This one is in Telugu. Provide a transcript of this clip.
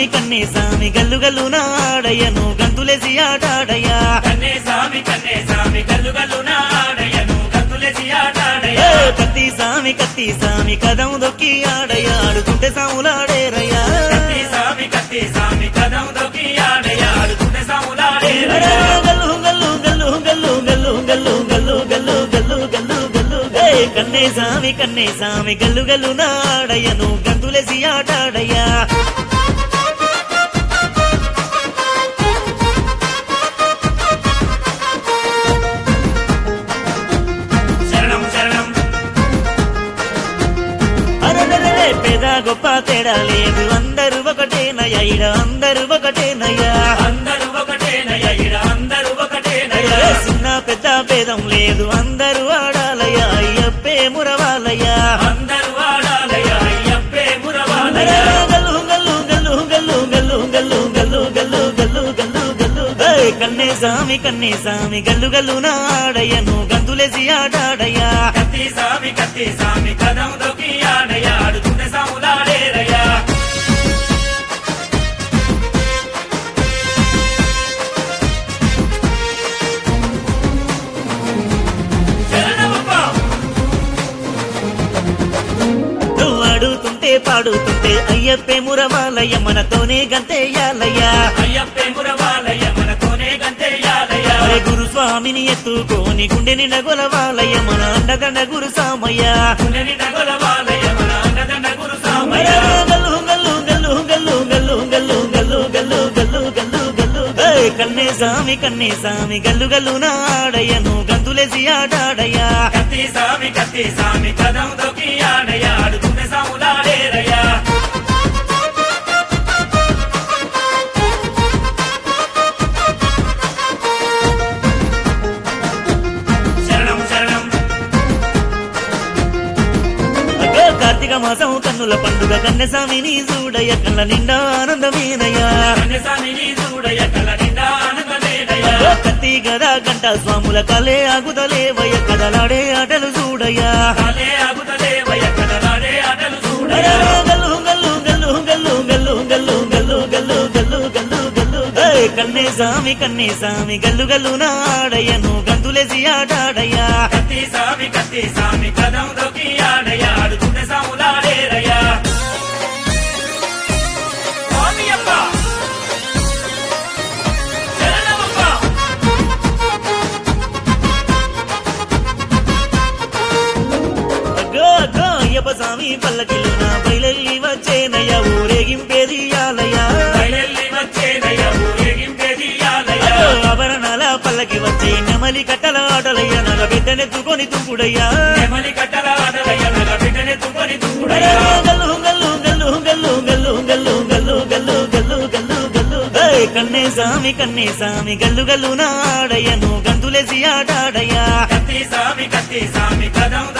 సామి కన్నే సామి గల్లు గల్లు నాడయ్యను గంతులేసి ఆటాడయ్యా కన్నే సామి కన్నే సామి గల్లు గల్లు నాడయ్యను కత్తులేసి ఏ, ఆటాడయ్యా కత్తి సామి కత్తి సామి కదం దొక్కి ఆడయ్యా ఆడుకుంటే సాములాడేరయ్యా కత్తి సామి కత్తి సామి కదం దొక్కి ఆడయ్యా ఆడుకుంటే అరే, సాములాడేరయ్యా గల్లు గల్లు గల్లు గల్లు గల్లు గల్లు గల్లు గల్లు గల్లు గల్లు గల్లు ఏ, కన్నే సామి కన్నే సామి గల్లు గల్లు నాడయ్యను గంతులేసి ఆటాడయ్యా శరణం శరణం అరదరరే పేద గొప్ప తేడా లేదు అందరూ ఒకటేనయ్యా ఇడ అందరూ ఒకటేనయ్యా అందరూ ఒకటేనయ్యా ఇడ అందరూ ఒకటేనయ్యా అరే, చిన్న పెద్ద భేదం లేదు అందరూ ఆడాలయ్యా అయ్యప్పే మురవాలయ్యా అందరూ ఆడాలయ్యా అయ్యప్పే అరే, మురవాలయ్యా గల్లు గల్లు గల్లు గల్లు గల్లు గల్లు గల్లు గల్లు గల్లు గల్లు గల్లు ఏయ్, కన్నే సామి కన్నే సామి గల్లు గల్లు నాడయ్యను గంతులేసి ఆడాడయ్యా కత్తి సామి కత్తి సామి కదం దొక్కి ఆడయ్యా ఆడుకుంటే సాములాడేరయ్యా శరణమప్ప నువ్వు ఆడుతుంటే పాడుతుంటే అయ్యప్పే మురవాలయ్య మనతోనే గంతేయాలయ్యా అయ్యప్పే మురవాలయ్య మనతోనే గంతేయాలయ్య అరే గురుస్వామిని ఎత్తుకోని గుండె నిండ గొలవాలయ్య మన అండదండ గురు సామయ్య పునని నగలవాలయ్య మన అంగదండ గురు సామయ్య గల్లు గల్లు గల్లు గల్లు గల్లు గల్లు గల్లు గల్లు గల్లు గల్లు గల్లు ఏయ్, కన్నే సామి కన్నే సామి గల్లు గల్లు నాడయ్యను గంతులేసి ఆడాడయ్యా కత్తి సామి కత్తి సామి కదం దొక్కి ఆడయ్య ఆడుకుంటే సాములాడేరయ్యా శరణం శరణం అగ్గో కార్తీక మాసం కన్నుల పండుగ కన్నె సామిని చూడయ్య కళ్ళ నిండా ఆనందమేనయ్యా కన్యసామిని చూడయ్య కల నిండా ఆనందమేనయ్య అగ్గో కత్తి గదా గంట స్వాముల కలే ఆగుదలేవయ్య కదలాడే ఆటలు చూడయ్యా కాలే ఆగుతలేవయ్య కదలాడే ఆటలు అరే, చూడయ్య గల్లు గల్లు గల్లు గల్లు గల్లు గల్లు గల్లు గల్లు గల్లు గల్లు గల్లు ఏయ్, కన్నే సామి కన్నే సామి గల్లు గల్లు నాడయ్యను గంతులేసి ఆడాడయ్యా కత్తి సామి కత్తి సామి కదం దొక్కి ఆడయ్య ఆడుకుంటే సాములాడేరయ్యా స్వామియప్ప శరణమప్ప అగ్గో అగ్గో అయ్యప్ప స్వామి పల్లకిలో నా బయలెల్లి వచ్చేనయ్యా ఊరేగింపేది ఆలయ్యా బయలెల్లి వచ్చేనయ్య ఊరేగింపే తీయాలయ్య అగ్గో ఆభరణాల పల్లకి వచ్చే నెమలి కట్టల ఆటలయ్యా నగ బిడ్డనెత్తుకొని తుంపుడయ్యా నెమలి కట్టల ఆడలయ్య నగ బిడ్డని తుమ్మని అరే, తుమ్ముడయ్య గల్లు గల్లు గల్లు గల్లు గల్లు గల్లు గల్లు గల్లు గల్లు గల్లు గల్లు ఏయ్, కన్నే సామి కన్నే సామి గల్లు గల్లు నాడయ్యను గంతులేసి ఆడాడయ్యా కత్తి సామి కత్తి సామి కదం